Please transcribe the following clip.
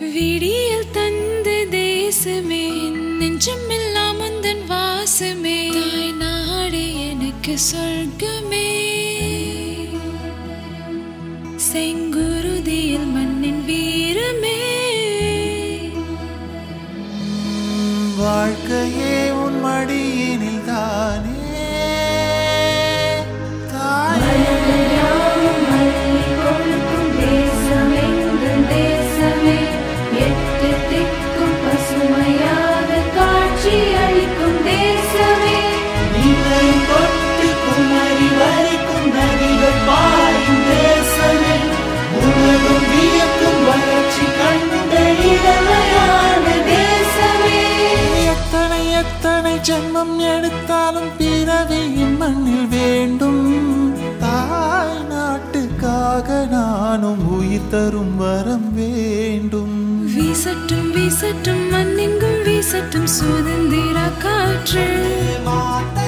விடியல் தந்த தேசமே நெஞ்சமெல்லாம் உந்தன் வாசமே தாய் நாடு எனக்கு சொர்க்கமே செங்குருதியில் மண்ணின் வீரமே வாழ்க்கையே உன் மடியினில் தானே தாயே தேசமெங்கும் தேசமே எட்டு திக்கும் பசுமையாக காட்சி அளிக்கும் தேசமே நீரை தொட்டு குமரி வரைக்கும் நதிகள் பாயும் தேசமே உலகம் வியக்கும் வளர்ச்சி கண்ட இளமையான தேசமே எத்தனை எத்தனை ஜென்மம் எடுத்தாலும் பிறவி மண்ணில் வேண்டும் தாய் நாட்டுக்காக நானும் உயிர் தரும் வரம் வேண்டும் வீசட்டும் வீசட்டும் மண்ணெங்கும் வீசட்டும் சுதந்திர காற்று மாதா